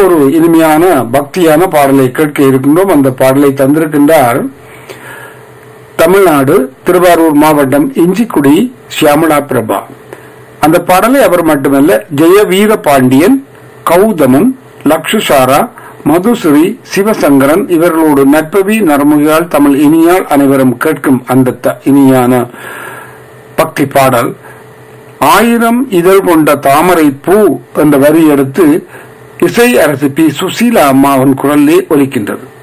ஒரு இனிமையான பக்தியான பாடலை கேட்க இருக்கின்றோம் அந்த பாடலை தந்திருக்கின்றார் தமிழ்நாடு திருவாரூர் மாவட்டம் இஞ்சிக்குடி சியாமலா பிரபா அந்த பாடலை அவர் மட்டுமல்ல ஜெய வீர பாண்டியன் கௌதமன் லக்ஷுசாரா மதுஸ்ரீ சிவசங்கரன் இவர்களோடு நட்பவி நரமுகியால் தமிழ் இனியால் அனைவரும் கேட்கும் அந்த த- இனியான பக்தி பாடல் ஆயிரம் இதழ் கொண்ட தாமரை பூ என்ற வரி எடுத்து இசை அரசு பி சுசீலா அம்மாவின் குரலிலே ஒலிக்கின்றது